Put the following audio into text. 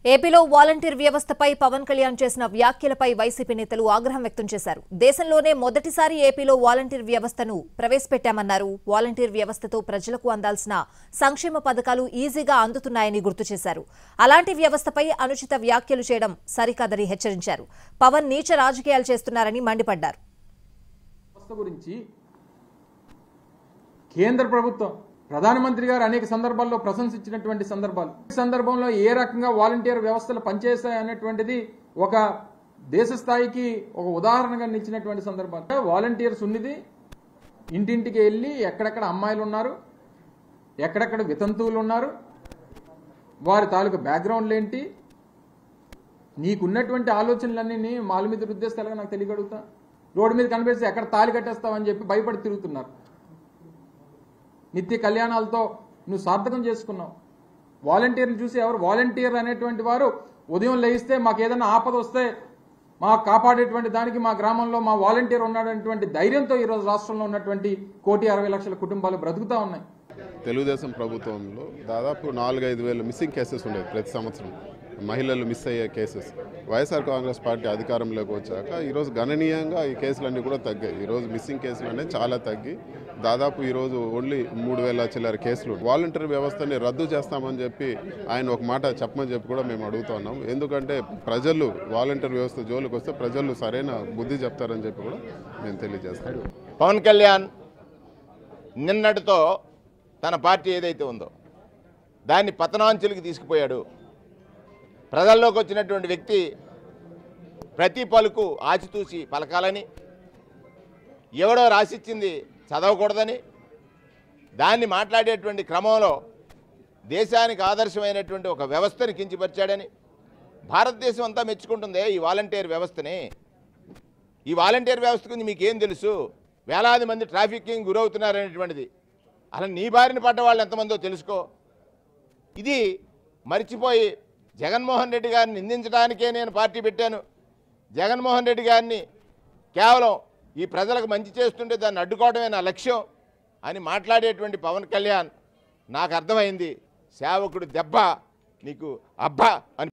ఏపీలో వాలంటీర్ వ్యవస్థపై పవన్ కళ్యాణ్ చేసిన వ్యాఖ్యలపై వైసీపీ నేతలు ఆగ్రహం వ్యక్తం చేశారు దేశంలోనే మొదటిసారి ఏపీలో వాలంటీర్ వ్యవస్థను ప్రవేశపెట్టామన్నారు వాలంటీర్ వ్యవస్థతో ప్రజలకు అందాల్సిన సంక్షేమ పథకాలు ఈజీగా అందుతున్నాయని గుర్తు చేశారు అలాంటి వ్యవస్థపై అనుచిత వ్యాఖ్యలు చేయడం సరికాదని హెచ్చరించారు పవన్ నీచ రాజకీయాలు చేస్తున్నారని మండిపడ్డారు వ్యవస్థ గురించి కేంద్ర ప్రభుత్వం ప్రధానమంత్రి గారు అనేక సందర్భాల్లో ప్రశంసించినటువంటి సందర్భాలు ఈ సందర్భంలో ఏ రకంగా వాలంటీర్ వ్యవస్థలు పనిచేస్తాయి అనేటువంటిది ఒక దేశ స్థాయికి ఒక ఉదాహరణగా నిలిచినటువంటి సందర్భాలు వాలంటీర్స్ ఉన్నది ఇంటింటికి వెళ్ళి ఎక్కడెక్కడ అమ్మాయిలు ఉన్నారు ఎక్కడెక్కడ వితంతువులు ఉన్నారు వారి తాలూకు బ్యాక్గ్రౌండ్లు ఏంటి నీకున్నటువంటి ఆలోచనలన్నీ మాల మీద రుద్దేస్తాలుగా నాకు తెలియగలుగుతా రోడ్డు మీద కనిపిస్తే ఎక్కడ తాళి కట్టేస్తావని చెప్పి భయపడి తిరుగుతున్నారు నిత్య కళ్యాణాలతో నువ్వు సార్థకం చేసుకున్నావు వాలంటీర్లు చూసి ఎవరు వాలంటీర్ అనేటువంటి వారు ఉదయం లేయిస్తే మాకు ఏదైనా ఆపద వస్తే మాకు కాపాడేటువంటి దానికి మా గ్రామంలో మా వాలంటీర్ ఉన్నాడనేటువంటి ధైర్యంతో ఈరోజు రాష్ట్రంలో ఉన్నటువంటి కోటి అరవై లక్షల కుటుంబాలు బ్రతుకుతా ఉన్నాయి తెలుగుదేశం ప్రభుత్వంలో దాదాపు నాలుగైదు వేల మిస్సింగ్ కేసెస్ ఉండేది ప్రతి సంవత్సరం మహిళలు మిస్ అయ్యే కేసెస్ వైఎస్ఆర్ కాంగ్రెస్ పార్టీ అధికారంలోకి వచ్చాక ఈరోజు గణనీయంగా ఈ కేసులన్నీ కూడా తగ్గాయి ఈరోజు మిస్సింగ్ కేసులు అనేవి చాలా తగ్గి దాదాపు ఈరోజు ఓన్లీ మూడు వేల చిల్లర కేసులు వాలంటీర్ వ్యవస్థని రద్దు చేస్తామని చెప్పి ఆయన ఒక మాట చెప్పమని చెప్పి కూడా మేము అడుగుతున్నాం ఎందుకంటే ప్రజలు వాలంటీర్ వ్యవస్థ జోలికి వస్తే ప్రజలు సరైన బుద్ధి చెప్తారని చెప్పి కూడా మేము తెలియజేస్తాం పవన్ కళ్యాణ్ నిన్నటితో తన పార్టీ ఏదైతే ఉందో దాన్ని పతనాంచులకి తీసుకుపోయాడు ప్రజల్లోకి వచ్చినటువంటి వ్యక్తి ప్రతి పలుకు ఆచితూసి పలకాలని ఎవడో రాసిచ్చింది చదవకూడదని దాన్ని మాట్లాడేటువంటి క్రమంలో దేశానికి ఆదర్శమైనటువంటి ఒక వ్యవస్థని కించిపరిచాడని భారతదేశం అంతా మెచ్చుకుంటుంది ఈ వాలంటీర్ వ్యవస్థని ఈ వాలంటీర్ వ్యవస్థ గురించి మీకేం తెలుసు వేలాది మంది ట్రాఫికింగ్ గురవుతున్నారనేటువంటిది అలా నీ బారిన పడ్డ వాళ్ళు ఎంతమందో తెలుసుకో ఇది మర్చిపోయి జగన్మోహన్ రెడ్డి గారిని నిందించడానికే నేను పార్టీ పెట్టాను జగన్మోహన్ రెడ్డి గారిని కేవలం ఈ ప్రజలకు మంచి చేస్తుంటే దాన్ని అడ్డుకోవడమే నా లక్ష్యం అని మాట్లాడేటువంటి పవన్ కళ్యాణ్ నాకు అర్థమైంది సేవకుడు దెబ్బ నీకు అబ్బా అని